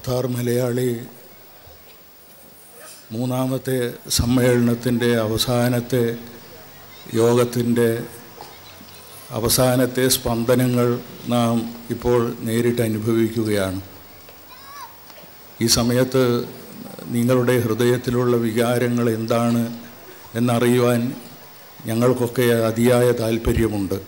ഖത്താർ മലയാളി മൂന്നാമത്തെ സമ്മേളനത്തിൻ്റെ അവസാനത്തെ യോഗത്തിൻ്റെ അവസാനത്തെ സ്പന്ദനങ്ങൾ നാം ഇപ്പോൾ നേരിട്ട് അനുഭവിക്കുകയാണ് ഈ സമയത്ത് നിങ്ങളുടെ ഹൃദയത്തിലുള്ള വികാരങ്ങൾ എന്താണ് എന്നറിയുവാൻ ഞങ്ങൾക്കൊക്കെ അതിയായ താല്പര്യമുണ്ട്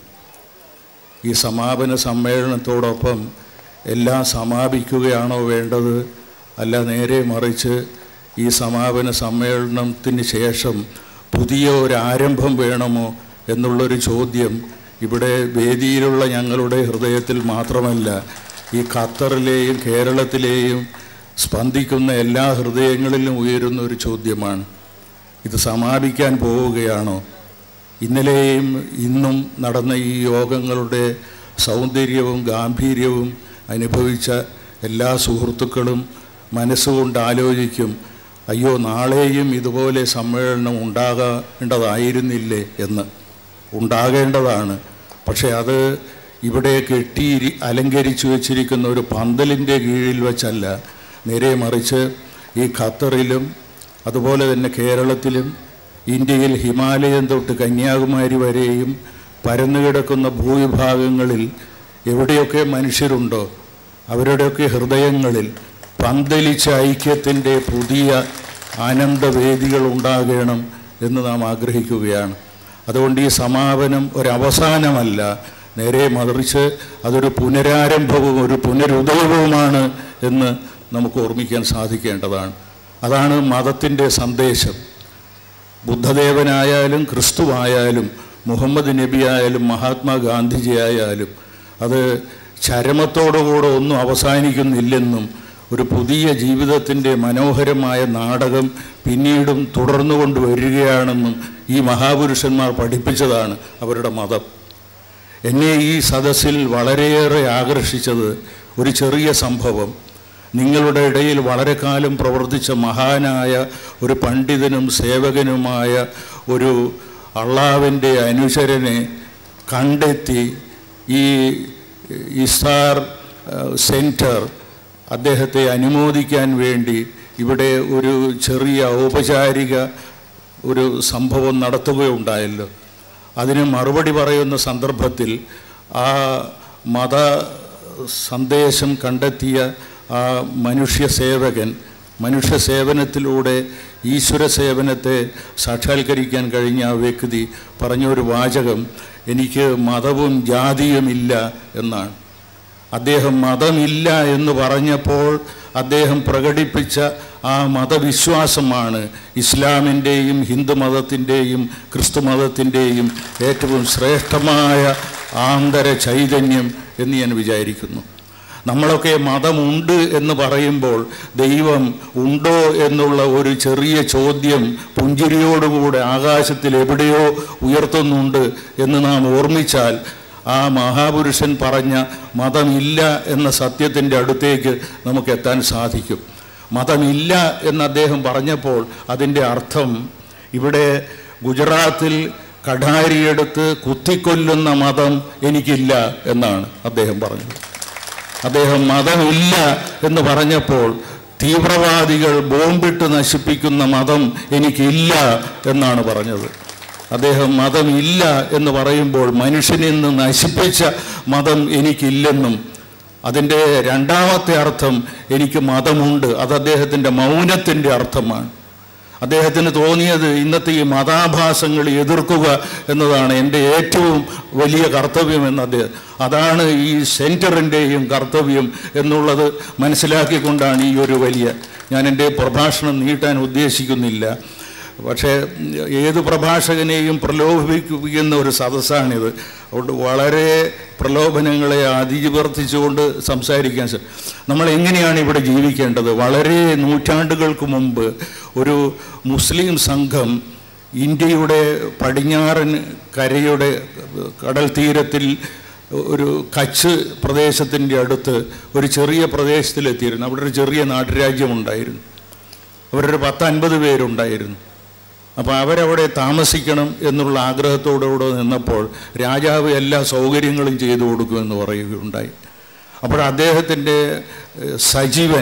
ഈ സമാപന സമ്മേളനത്തോടൊപ്പം എല്ലാം സമാപിക്കുകയാണോ വേണ്ടത് അല്ല നേരെ മറിച്ച് ഈ സമാപന സമ്മേളനത്തിന് ശേഷം പുതിയ ഒരു ആരംഭം വേണമോ എന്നുള്ളൊരു ചോദ്യം ഇവിടെ വേദിയിലുള്ള ഞങ്ങളുടെ ഹൃദയത്തിൽ മാത്രമല്ല ഈ ഖത്തറിലെയും കേരളത്തിലെയും സ്പന്ദിക്കുന്ന എല്ലാ ഹൃദയങ്ങളിലും ഉയരുന്ന ഒരു ചോദ്യമാണ് ഇത് സമാപിക്കാൻ പോവുകയാണോ ഇന്നലെയും ഇന്നും നടന്ന ഈ യോഗങ്ങളുടെ സൗന്ദര്യവും ഗാംഭീര്യവും അനുഭവിച്ച എല്ലാ സുഹൃത്തുക്കളും മനസ്സുകൊണ്ട് ആലോചിക്കും അയ്യോ നാളെയും ഇതുപോലെ സമ്മേളനം ഉണ്ടാകേണ്ടതായിരുന്നില്ലേ എന്ന് ഉണ്ടാകേണ്ടതാണ് പക്ഷേ അത് ഇവിടെ കെട്ടി അലങ്കരിച്ചു വച്ചിരിക്കുന്ന ഒരു പന്തലിൻ്റെ കീഴിൽ വെച്ചല്ല നേരെ മറിച്ച് ഈ ഖത്തറിലും അതുപോലെ തന്നെ കേരളത്തിലും ഇന്ത്യയിൽ ഹിമാലയം തൊട്ട് കന്യാകുമാരി വരെയും പരന്നുകിടക്കുന്ന ഭൂവിഭാഗങ്ങളിൽ എവിടെയൊക്കെ മനുഷ്യരുണ്ടോ അവരുടെയൊക്കെ ഹൃദയങ്ങളിൽ പന്തലിച്ച ഐക്യത്തിൻ്റെ പുതിയ ആനന്ദവേദികൾ ഉണ്ടാകണം എന്ന് നാം ആഗ്രഹിക്കുകയാണ് അതുകൊണ്ട് ഈ സമാപനം ഒരവസാനമല്ല നേരെ മറിച്ച് അതൊരു പുനരാരംഭവും ഒരു പുനരുദയവുമാണ് എന്ന് നമുക്ക് ഓർമ്മിക്കാൻ സാധിക്കേണ്ടതാണ് അതാണ് മതത്തിൻ്റെ സന്ദേശം ബുദ്ധദേവനായാലും ക്രിസ്തുവായാലും മുഹമ്മദ് നബി ആയാലും മഹാത്മാഗാന്ധിജി ആയാലും അത് ചരമത്തോടുകൂടെ ഒന്നും അവസാനിക്കുന്നില്ലെന്നും ഒരു പുതിയ ജീവിതത്തിൻ്റെ മനോഹരമായ നാടകം പിന്നീടും തുടർന്നു കൊണ്ടുവരികയാണെന്നും ഈ മഹാപുരുഷന്മാർ പഠിപ്പിച്ചതാണ് അവരുടെ മതം എന്നെ ഈ സദസ്സിൽ വളരെയേറെ ആകർഷിച്ചത് ഒരു ചെറിയ സംഭവം നിങ്ങളുടെ ഇടയിൽ വളരെ കാലം പ്രവർത്തിച്ച മഹാനായ ഒരു പണ്ഡിതനും സേവകനുമായ ഒരു അള്ളാവിൻ്റെ അനുചരനെ കണ്ടെത്തി ഈ ഇസാർ സെൻറ്റർ അദ്ദേഹത്തെ അനുമോദിക്കാൻ വേണ്ടി ഇവിടെ ഒരു ചെറിയ ഔപചാരിക ഒരു സംഭവം നടത്തുകയുണ്ടായല്ലോ അതിന് മറുപടി പറയുന്ന സന്ദർഭത്തിൽ ആ മത സന്ദേശം കണ്ടെത്തിയ ആ മനുഷ്യ സേവകൻ മനുഷ്യ സേവനത്തിലൂടെ ഈശ്വര സേവനത്തെ സാക്ഷാത്കരിക്കാൻ കഴിഞ്ഞ ആ വ്യക്തി പറഞ്ഞൊരു വാചകം എനിക്ക് മതവും ജാതിയുമില്ല എന്നാണ് അദ്ദേഹം മതമില്ല എന്ന് പറഞ്ഞപ്പോൾ അദ്ദേഹം പ്രകടിപ്പിച്ച ആ മതവിശ്വാസമാണ് ഇസ്ലാമിൻ്റെയും ഹിന്ദു മതത്തിൻ്റെയും ക്രിസ്തു മതത്തിൻ്റെയും ഏറ്റവും ശ്രേഷ്ഠമായ ആന്തര ചൈതന്യം എന്ന് ഞാൻ വിചാരിക്കുന്നു നമ്മളൊക്കെ മതമുണ്ട് എന്ന് പറയുമ്പോൾ ദൈവം ഉണ്ടോ എന്നുള്ള ഒരു ചെറിയ ചോദ്യം പുഞ്ചിരിയോടുകൂടെ ആകാശത്തിൽ എവിടെയോ ഉയർത്തുന്നുണ്ട് എന്ന് നാം ഓർമ്മിച്ചാൽ ആ മഹാപുരുഷൻ പറഞ്ഞ മതമില്ല എന്ന സത്യത്തിൻ്റെ അടുത്തേക്ക് നമുക്ക് എത്താൻ സാധിക്കും മതമില്ല എന്ന് അദ്ദേഹം പറഞ്ഞപ്പോൾ അതിൻ്റെ അർത്ഥം ഇവിടെ ഗുജറാത്തിൽ കഠാരിയെടുത്ത് കുത്തിക്കൊല്ലുന്ന മതം എനിക്കില്ല എന്നാണ് അദ്ദേഹം പറഞ്ഞത് അദ്ദേഹം മതമില്ല എന്ന് പറഞ്ഞപ്പോൾ തീവ്രവാദികൾ ബോംബിട്ട് നശിപ്പിക്കുന്ന മതം എനിക്കില്ല എന്നാണ് പറഞ്ഞത് അദ്ദേഹം മതമില്ല എന്ന് പറയുമ്പോൾ മനുഷ്യനിൽ നിന്ന് നശിപ്പിച്ച മതം എനിക്കില്ലെന്നും അതിൻ്റെ രണ്ടാമത്തെ അർത്ഥം എനിക്ക് മതമുണ്ട് അത് അദ്ദേഹത്തിൻ്റെ മൗനത്തിൻ്റെ അർത്ഥമാണ് അദ്ദേഹത്തിന് തോന്നിയത് ഇന്നത്തെ ഈ മതാഭാസങ്ങൾ എതിർക്കുക എന്നതാണ് എൻ്റെ ഏറ്റവും വലിയ കർത്തവ്യം എന്ന് അദ്ദേഹം അതാണ് ഈ സെൻറ്ററിൻ്റെയും കർത്തവ്യം എന്നുള്ളത് മനസ്സിലാക്കിക്കൊണ്ടാണ് ഈ ഒരു വലിയ ഞാൻ എൻ്റെ പ്രഭാഷണം നീട്ടാൻ ഉദ്ദേശിക്കുന്നില്ല പക്ഷേ ഏത് പ്രഭാഷകനെയും പ്രലോഭിപ്പിക്കുന്ന ഒരു സദസ്സാണിത് അതുകൊണ്ട് വളരെ പ്രലോഭനങ്ങളെ അതിവർത്തിച്ചുകൊണ്ട് സംസാരിക്കാൻ സാർ നമ്മൾ എങ്ങനെയാണ് ഇവിടെ ജീവിക്കേണ്ടത് വളരെ നൂറ്റാണ്ടുകൾക്ക് മുമ്പ് ഒരു മുസ്ലിം സംഘം ഇന്ത്യയുടെ പടിഞ്ഞാറൻ കരയുടെ കടൽ തീരത്തിൽ ഒരു കച്ച് പ്രദേശത്തിൻ്റെ അടുത്ത് ഒരു ചെറിയ പ്രദേശത്തിലെത്തിയിരുന്നു അവിടെ ഒരു ചെറിയ നാട്ടുരാജ്യമുണ്ടായിരുന്നു അവരൊരു പത്തൻപത് പേരുണ്ടായിരുന്നു അപ്പോൾ അവരവിടെ താമസിക്കണം എന്നുള്ള ആഗ്രഹത്തോടുകൂടെ നിന്നപ്പോൾ രാജാവ് എല്ലാ സൗകര്യങ്ങളും ചെയ്തു കൊടുക്കുമെന്ന് പറയുകയുണ്ടായി അപ്പോൾ അദ്ദേഹത്തിൻ്റെ ഏഹ്, സജീവൻ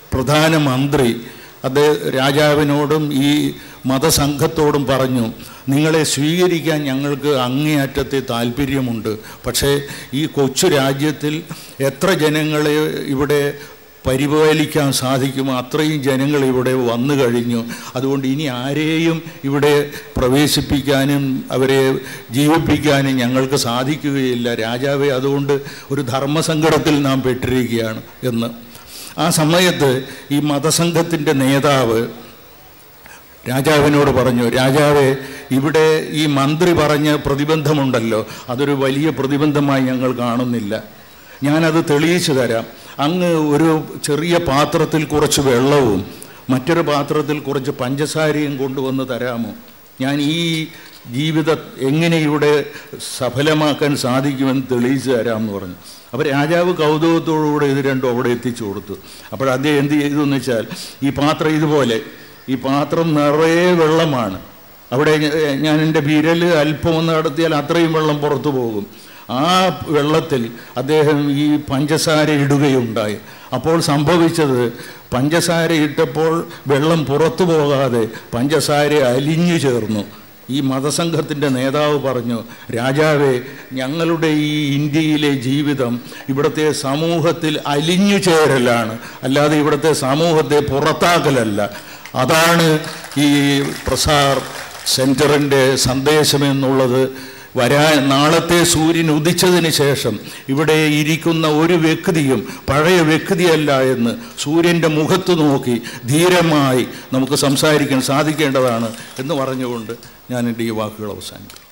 പ്രധാനമന്ത്രി അദ്ദേഹം രാജാവിനോടും ഈ മതസംഘത്തോടും പറഞ്ഞു നിങ്ങളെ സ്വീകരിക്കാൻ ഞങ്ങൾക്ക് അങ്ങേയറ്റത്തെ താല്പര്യമുണ്ട് പക്ഷേ ഈ കൊച്ചു രാജ്യത്തിൽ എത്ര ജനങ്ങളെ ഇവിടെ പരിപാലിക്കാൻ സാധിക്കുമോ അത്രയും ജനങ്ങൾ ഇവിടെ വന്നു കഴിഞ്ഞു അതുകൊണ്ട് ഇനി ആരെയും ഇവിടെ പ്രവേശിപ്പിക്കാനും അവരെ ജീവിപ്പിക്കാനും ഞങ്ങൾക്ക് സാധിക്കുകയില്ല രാജാവെ അതുകൊണ്ട് ഒരു ധർമ്മസങ്കടത്തിൽ നാം പെട്ടിരിക്കുകയാണ് എന്ന് ആ സമയത്ത് ഈ മതസംഘത്തിൻ്റെ നേതാവ് രാജാവിനോട് പറഞ്ഞു രാജാവെ ഇവിടെ ഈ മന്ത്രി പറഞ്ഞ പ്രതിബന്ധമുണ്ടല്ലോ അതൊരു വലിയ പ്രതിബന്ധമായി ഞങ്ങൾ കാണുന്നില്ല ഞാനത് തെളിയിച്ചു തരാം അങ്ങ് ഒരു ചെറിയ പാത്രത്തിൽ കുറച്ച് വെള്ളവും മറ്റൊരു പാത്രത്തിൽ കുറച്ച് പഞ്ചസാരയും കൊണ്ടുവന്ന് തരാമോ ഞാൻ ഈ ജീവിതം എങ്ങനെ ഇവിടെ സഫലമാക്കാൻ സാധിക്കുമെന്ന് തെളിയിച്ചു തരാമെന്ന് പറഞ്ഞു അപ്പോൾ രാജാവ് കൗതുകത്തോടുകൂടെ ഇത് രണ്ടും അവിടെ എത്തിച്ചു കൊടുത്തു അപ്പോൾ അദ്ദേഹം എന്ത് ചെയ്തു എന്ന് വെച്ചാൽ ഈ പാത്രം ഇതുപോലെ ഈ പാത്രം നിറയെ വെള്ളമാണ് അവിടെ ഞാൻ എൻ്റെ വിരൽ അല്പം ഒന്ന് നടത്തിയാൽ അത്രയും വെള്ളം പുറത്തു പോകും ആ വെള്ളത്തിൽ അദ്ദേഹം ഈ പഞ്ചസാര ഇടുകയുണ്ടായി അപ്പോൾ സംഭവിച്ചത് പഞ്ചസാര ഇട്ടപ്പോൾ വെള്ളം പുറത്തു പോകാതെ പഞ്ചസാര അലിഞ്ഞു ചേർന്നു ഈ മതസംഘത്തിൻ്റെ നേതാവ് പറഞ്ഞു രാജാവേ ഞങ്ങളുടെ ഈ ഇന്ത്യയിലെ ജീവിതം ഇവിടുത്തെ സമൂഹത്തിൽ അലിഞ്ഞു ചേരലാണ് അല്ലാതെ ഇവിടുത്തെ സമൂഹത്തെ പുറത്താക്കലല്ല അതാണ് ഈ പ്രസാർ സെൻറ്ററിൻ്റെ സന്ദേശമെന്നുള്ളത് വരാൻ നാളത്തെ സൂര്യൻ ഉദിച്ചതിന് ശേഷം ഇവിടെ ഇരിക്കുന്ന ഒരു വ്യക്തിയും പഴയ വ്യക്തിയല്ല എന്ന് സൂര്യൻ്റെ മുഖത്ത് നോക്കി ധീരമായി നമുക്ക് സംസാരിക്കാൻ സാധിക്കേണ്ടതാണ് എന്ന് പറഞ്ഞുകൊണ്ട് ഞാൻ എൻ്റെ ഈ വാക്കുകൾ അവസാനിക്കും